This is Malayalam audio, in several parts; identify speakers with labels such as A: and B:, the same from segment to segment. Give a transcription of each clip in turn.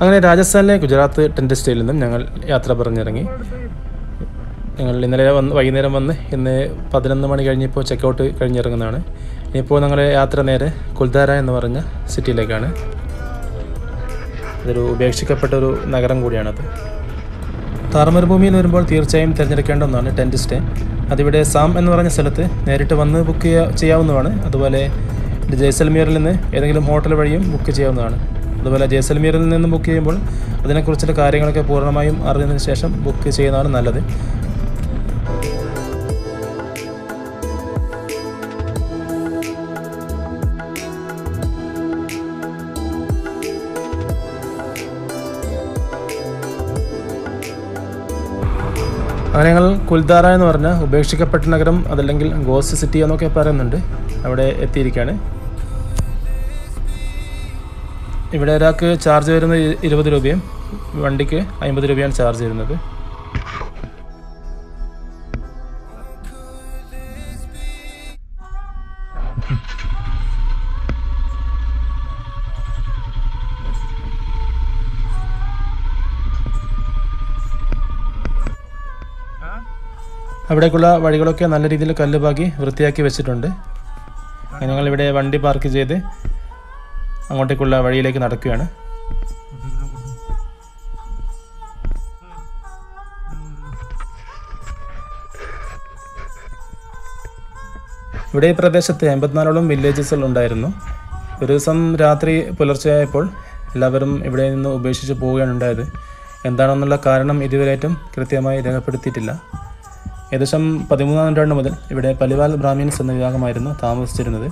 A: അങ്ങനെ രാജസ്ഥാനിലെ ഗുജറാത്ത് ടെൻറ്റ് സ്റ്റേയിൽ നിന്നും ഞങ്ങൾ യാത്ര പറഞ്ഞിറങ്ങി ഞങ്ങൾ ഇന്നലെ വന്ന് വൈകുന്നേരം വന്ന് ഇന്ന് പതിനൊന്ന് മണി കഴിഞ്ഞപ്പോൾ ചെക്കൗട്ട് കഴിഞ്ഞിറങ്ങുന്നതാണ് ഇനിയിപ്പോൾ ഞങ്ങളുടെ യാത്ര നേരെ കുൽദാര എന്ന് പറഞ്ഞ സിറ്റിയിലേക്കാണ് അതൊരു ഉപേക്ഷിക്കപ്പെട്ട ഒരു നഗരം കൂടിയാണത് താറമരുഭൂമിയിൽ വരുമ്പോൾ തീർച്ചയായും തിരഞ്ഞെടുക്കേണ്ട ഒന്നാണ് ടെൻറ്റ് സ്റ്റേ അതിവിടെ സാം എന്ന് പറഞ്ഞ സ്ഥലത്ത് നേരിട്ട് വന്ന് ബുക്ക് ചെയ്യാ ചെയ്യാവുന്നതാണ് അതുപോലെ ഇത് ജയ്സൽമീറിൽ നിന്ന് ഏതെങ്കിലും ഹോട്ടൽ വഴിയും ബുക്ക് ചെയ്യാവുന്നതാണ് അതുപോലെ ജയ്സൽമീറിൽ നിന്ന് ബുക്ക് ചെയ്യുമ്പോൾ അതിനെക്കുറിച്ചുള്ള കാര്യങ്ങളൊക്കെ പൂർണ്ണമായും അറിഞ്ഞതിന് ശേഷം ബുക്ക് ചെയ്യുന്നതാണ് നല്ലത് അങ്ങനെ ഞങ്ങൾ കുൽദാര എന്ന് പറഞ്ഞ ഉപേക്ഷിക്കപ്പെട്ട നഗരം അതല്ലെങ്കിൽ ഗോസ്റ്റ് സിറ്റി എന്നൊക്കെ പറയുന്നുണ്ട് അവിടെ എത്തിയിരിക്കുകയാണ് ഇവിടെ ഒരാൾക്ക് ചാർജ് വരുന്നത് ഇ- ഇരുപത് രൂപയും വണ്ടിക്ക് അമ്പത് രൂപയാണ് ചാർജ് വരുന്നത് അവിടേക്കുള്ള വഴികളൊക്കെ നല്ല രീതിയിൽ കല്ല് പാകി വൃത്തിയാക്കി വെച്ചിട്ടുണ്ട് അങ്ങനെ ഞങ്ങൾ ഇവിടെ വണ്ടി പാർക്ക് ചെയ്ത് അങ്ങോട്ടേക്കുള്ള വഴിയിലേക്ക് നടക്കുകയാണ് ഇവിടെ ഈ പ്രദേശത്ത് എൺപത്തിനാലോളം വില്ലേജസുകൾ ഉണ്ടായിരുന്നു ഒരു ദിവസം രാത്രി പുലർച്ചെയായപ്പോൾ എല്ലാവരും ഇവിടെ നിന്ന് ഉപേക്ഷിച്ച് പോവുകയാണ് ഉണ്ടായത് എന്താണെന്നുള്ള കാരണം ഇതുവരെയായിട്ടും കൃത്യമായി രേഖപ്പെടുത്തിയിട്ടില്ല ഏകദേശം പതിമൂന്നാം നൂറ്റാണ്ട് മുതൽ ഇവിടെ പലിവാൽ ബ്രാഹ്മിൻസ് എന്ന വിഭാഗമായിരുന്നു താമസിച്ചിരുന്നത്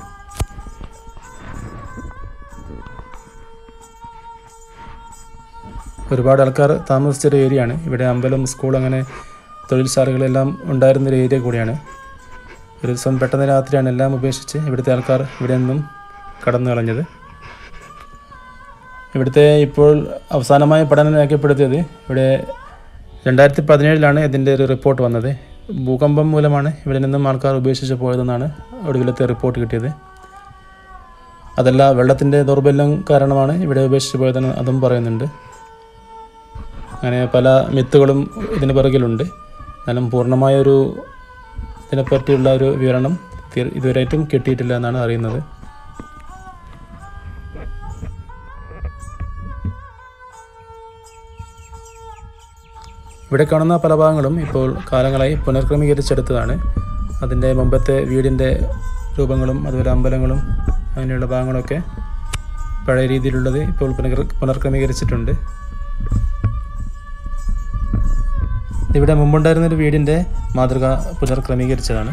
A: ഒരുപാട് ആൾക്കാർ താമസിച്ചൊരു ഏരിയയാണ് ഇവിടെ അമ്പലം സ്കൂൾ അങ്ങനെ തൊഴിൽശാലകളെല്ലാം ഉണ്ടായിരുന്നൊരു ഏരിയ കൂടിയാണ് ഒരു ദിവസം പെട്ടെന്ന് രാത്രിയാണ് എല്ലാം ഉപേക്ഷിച്ച് ഇവിടുത്തെ ആൾക്കാർ ഇവിടെ നിന്നും കടന്നു കളഞ്ഞത് ഇവിടുത്തെ ഇപ്പോൾ അവസാനമായി പഠനം രേഖപ്പെടുത്തിയത് ഇവിടെ രണ്ടായിരത്തി പതിനേഴിലാണ് ഇതിൻ്റെ ഒരു റിപ്പോർട്ട് വന്നത് ഭൂകമ്പം മൂലമാണ് ഇവിടെ നിന്നും ആൾക്കാർ ഉപേക്ഷിച്ച് പോയതെന്നാണ് ഒടുവിലത്തെ റിപ്പോർട്ട് കിട്ടിയത് അതല്ല വെള്ളത്തിൻ്റെ ദൗർബല്യം കാരണമാണ് ഇവിടെ ഉപേക്ഷിച്ച് പോയതെന്ന് അതും പറയുന്നുണ്ട് അങ്ങനെ പല മിത്തുകളും ഇതിന് പിറകിലുണ്ട് എന്നാലും പൂർണ്ണമായൊരു ഇതിനെപ്പറ്റിയുള്ള ഒരു വിവരണം തീർ- ഇതുവരെയായിട്ടും കിട്ടിയിട്ടില്ല എന്നാണ് അറിയുന്നത് ഇവിടെ കാണുന്ന പല ഭാഗങ്ങളും ഇപ്പോൾ കാലങ്ങളായി പുനർക്രമീകരിച്ചെടുത്തതാണ് അതിൻ്റെ മുമ്പത്തെ വീടിൻ്റെ രൂപങ്ങളും അതുപോലെ അമ്പലങ്ങളും അങ്ങനെയുള്ള ഭാഗങ്ങളൊക്കെ പഴയ രീതിയിലുള്ളത് ഇപ്പോൾ പുനർ പുനർക്രമീകരിച്ചിട്ടുണ്ട് ഇവിടെ മുമ്പുണ്ടായിരുന്ന ഒരു വീടിൻ്റെ മാതൃക പുനർക്രമീകരിച്ചതാണ്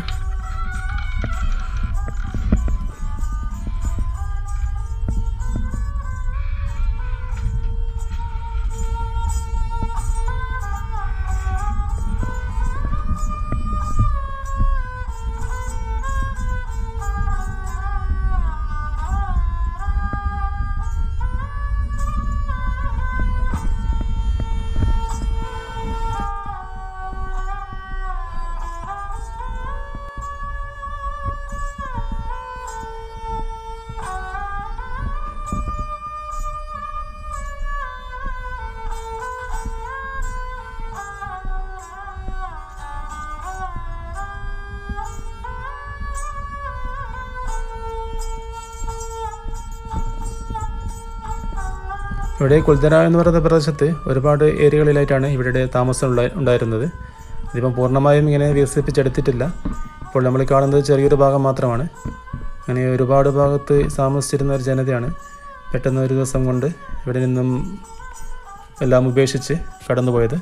A: ഇവിടെ കുൽത്തര എന്ന് പറയുന്ന പ്രദേശത്ത് ഒരുപാട് ഏരിയകളിലായിട്ടാണ് ഇവിടെ താമസം ഉള്ള ഉണ്ടായിരുന്നത് ഇതിപ്പം പൂർണ്ണമായും ഇങ്ങനെ വികസിപ്പിച്ചെടുത്തിട്ടില്ല ഇപ്പോൾ നമ്മൾ കാണുന്നത് ചെറിയൊരു ഭാഗം മാത്രമാണ് അങ്ങനെ ഒരുപാട് ഭാഗത്ത് താമസിച്ചിരുന്ന ഒരു ജനതയാണ് പെട്ടെന്ന് ഒരു ദിവസം കൊണ്ട് ഇവിടെ നിന്നും എല്ലാം ഉപേക്ഷിച്ച് കടന്നുപോയത്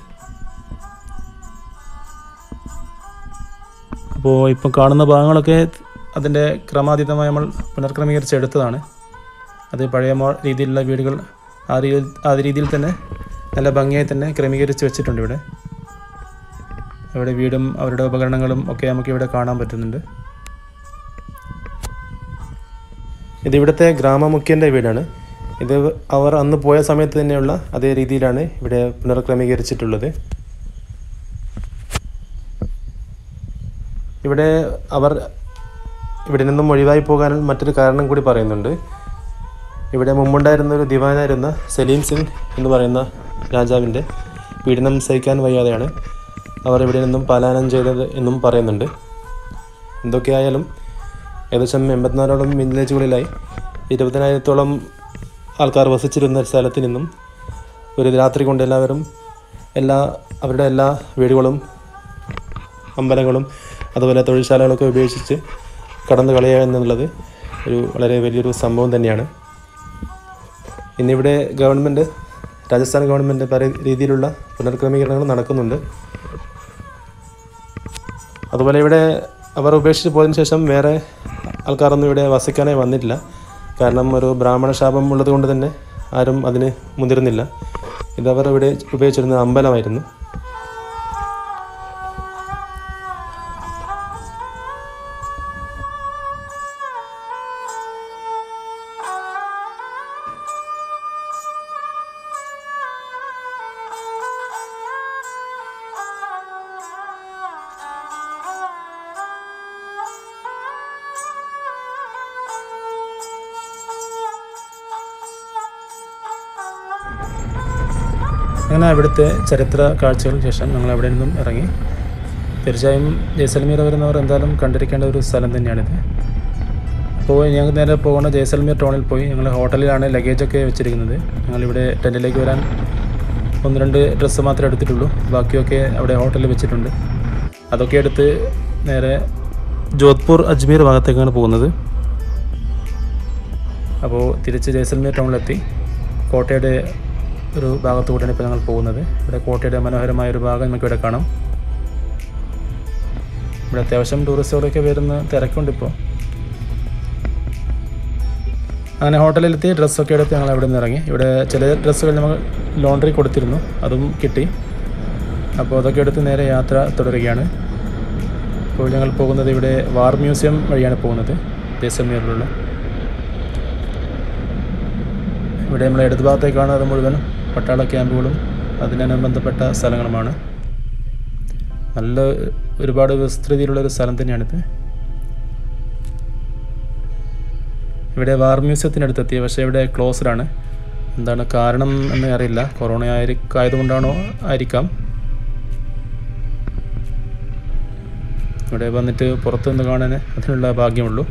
A: അപ്പോൾ ഇപ്പം കാണുന്ന ഭാഗങ്ങളൊക്കെ അതിൻ്റെ ക്രമാതീതമായി നമ്മൾ പുനർക്രമീകരിച്ചെടുത്തതാണ് അത് പഴയ മോ രീതിയിലുള്ള വീടുകൾ ആ രീതിയിൽ ആ രീതിയിൽ തന്നെ നല്ല ഭംഗിയായി തന്നെ ക്രമീകരിച്ച് വെച്ചിട്ടുണ്ട് ഇവിടെ ഇവിടെ വീടും അവരുടെ ഉപകരണങ്ങളും ഒക്കെ നമുക്ക് ഇവിടെ കാണാൻ പറ്റുന്നുണ്ട് ഇത് ഇവിടുത്തെ ഗ്രാമമുഖ്യൻ്റെ വീടാണ് ഇത് അവർ അന്ന് പോയ സമയത്ത് തന്നെയുള്ള അതേ രീതിയിലാണ് ഇവിടെ പുനർക്രമീകരിച്ചിട്ടുള്ളത് ഇവിടെ അവർ ഇവിടെ നിന്നും ഒഴിവായി പോകാൻ മറ്റൊരു കാരണം കൂടി പറയുന്നുണ്ട് ഇവിടെ മുമ്പുണ്ടായിരുന്ന ഒരു ദിവാനായിരുന്ന സലീം സിംഗ് എന്ന് പറയുന്ന രാജാവിൻ്റെ പീഡനം സഹിക്കാൻ വയ്യാതെയാണ് അവർ ഇവിടെ നിന്നും പലായനം ചെയ്തത് എന്നും പറയുന്നുണ്ട് എന്തൊക്കെയായാലും ഏകദേശം എൺപത്തിനാലോളം വില്ലേജുകളിലായി ഇരുപതിനായിരത്തോളം ആൾക്കാർ വസിച്ചിരുന്ന സ്ഥലത്ത് നിന്നും ഒരു രാത്രി കൊണ്ട് എല്ലാവരും എല്ലാ അവരുടെ എല്ലാ വീടുകളും അമ്പലങ്ങളും അതുപോലെ തൊഴിൽശാലകളൊക്കെ ഉപേക്ഷിച്ച് കടന്നു കളയുക എന്നുള്ളത് ഒരു വളരെ വലിയൊരു സംഭവം തന്നെയാണ് ഇന്നിവിടെ ഗവൺമെൻറ് രാജസ്ഥാൻ ഗവൺമെൻറ് പല രീതിയിലുള്ള പുനർക്രമീകരണങ്ങൾ നടക്കുന്നുണ്ട് അതുപോലെ ഇവിടെ അവർ ഉപേക്ഷിച്ച് പോയതിനു ശേഷം വേറെ ആൾക്കാരൊന്നും ഇവിടെ വസിക്കാനായി വന്നിട്ടില്ല കാരണം ഒരു ബ്രാഹ്മണ ശാപം ഉള്ളത് കൊണ്ട് തന്നെ ആരും അതിന് മുതിരുന്നില്ല ഇതവർ ഇവിടെ ഉപയോഗിച്ചിരുന്ന അമ്പലമായിരുന്നു അങ്ങനെ അവിടുത്തെ ചരിത്ര കാഴ്ചകൾക്ക് ശേഷം ഞങ്ങൾ അവിടെ നിന്നും ഇറങ്ങി തീർച്ചയായും ജയ്സൽമീർ വരുന്നവർ എന്തായാലും കണ്ടിരിക്കേണ്ട ഒരു സ്ഥലം തന്നെയാണിത് അപ്പോൾ ഞങ്ങൾ നേരെ പോകുന്ന ജയ്സൽമീർ ടൗണിൽ പോയി ഞങ്ങൾ ഹോട്ടലിലാണ് ലഗേജൊക്കെ വെച്ചിരിക്കുന്നത് ഞങ്ങളിവിടെ ടെൻറ്റിലേക്ക് വരാൻ ഒന്ന് രണ്ട് ഡ്രസ്സ് മാത്രമേ എടുത്തിട്ടുള്ളൂ ബാക്കിയൊക്കെ അവിടെ ഹോട്ടലിൽ വെച്ചിട്ടുണ്ട് അതൊക്കെ എടുത്ത് നേരെ ജോധ്പൂർ അജ്മീർ ഭാഗത്തേക്കാണ് പോകുന്നത് അപ്പോൾ തിരിച്ച് ജയ്സൽമീർ ടൗണിലെത്തി കോട്ടയുടെ ഒരു ഭാഗത്തുകൂടെയാണ് ഇപ്പോൾ ഞങ്ങൾ പോകുന്നത് ഇവിടെ കോട്ടയുടെ മനോഹരമായ ഒരു ഭാഗം നമുക്ക് ഇവിടെ കാണാം ഇവിടെ അത്യാവശ്യം ടൂറിസ്റ്റുകളൊക്കെ വരുന്ന തിരക്കുണ്ട് ഇപ്പോൾ അങ്ങനെ ഹോട്ടലിലെത്തി ഡ്രസ്സൊക്കെ എടുത്ത് ഞങ്ങൾ അവിടെ നിന്ന് ഇറങ്ങി ഇവിടെ ചില ഡ്രസ്സുകൾ നമ്മൾ ലോണ്ടറി കൊടുത്തിരുന്നു അതും കിട്ടി അപ്പോൾ അതൊക്കെ എടുത്ത് നേരെ യാത്ര തുടരുകയാണ് ഇപ്പോൾ ഞങ്ങൾ പോകുന്നത് ഇവിടെ വാർ മ്യൂസിയം വഴിയാണ് പോകുന്നത് ജയ്സൽമീറിലുള്ള ഇവിടെ നമ്മൾ ഇടത് ഭാഗത്തേക്ക് കാണുന്നത് മുഴുവൻ പട്ടാള ക്യാമ്പുകളും അതിനനുബന്ധപ്പെട്ട സ്ഥലങ്ങളുമാണ് നല്ല ഒരുപാട് വിസ്തൃതിയിലുള്ള ഒരു സ്ഥലം തന്നെയാണിത് ഇവിടെ വാർ മ്യൂസിയത്തിനടുത്തെത്തി പക്ഷേ ഇവിടെ ക്ലോസ്ഡ് ആണ് എന്താണ് കാരണം എന്ന് അറിയില്ല കൊറോണ ആയിരി ആയതുകൊണ്ടാണോ ആയിരിക്കാം ഇവിടെ വന്നിട്ട് പുറത്തു നിന്ന് കാണാൻ അതിനുള്ള ഭാഗ്യമുള്ളൂ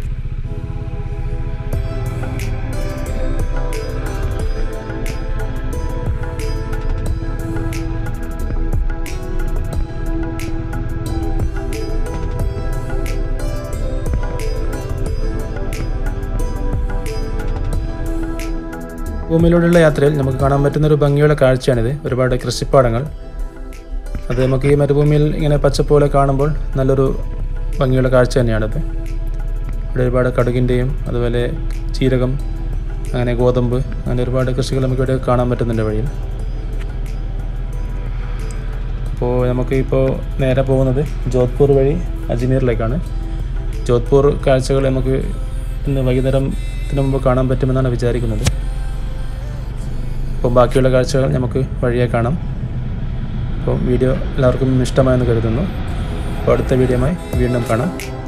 A: ഭൂമിയിലൂടെയുള്ള യാത്രയിൽ നമുക്ക് കാണാൻ പറ്റുന്ന ഒരു ഭംഗിയുള്ള കാഴ്ചയാണിത് ഒരുപാട് കൃഷിപ്പാടങ്ങൾ അത് നമുക്ക് ഈ മരുഭൂമിയിൽ ഇങ്ങനെ പച്ചപ്പോലെ കാണുമ്പോൾ നല്ലൊരു ഭംഗിയുള്ള കാഴ്ച തന്നെയാണിത് ഇവിടെ ഒരുപാട് കടുകിൻ്റെയും അതുപോലെ ചീരകം അങ്ങനെ ഗോതമ്പ് അങ്ങനെ ഒരുപാട് കൃഷികൾ നമുക്ക് ഇവിടെ കാണാൻ പറ്റുന്നുണ്ട് വഴിയിൽ അപ്പോൾ നമുക്ക് ഇപ്പോൾ നേരെ പോകുന്നത് ജോധ്പൂർ വഴി അജ്മീറിലേക്കാണ് ജോധ്പൂർ കാഴ്ചകൾ നമുക്ക് ഇന്ന് വൈകുന്നേരത്തിന് മുമ്പ് കാണാൻ പറ്റുമെന്നാണ് വിചാരിക്കുന്നത് അപ്പോൾ ബാക്കിയുള്ള കാഴ്ചകൾ നമുക്ക് വഴിയെ കാണാം അപ്പോൾ വീഡിയോ എല്ലാവർക്കും ഇഷ്ടമായെന്ന് കരുതുന്നു അപ്പോൾ അടുത്ത വീഡിയോയുമായി വീണ്ടും കാണാം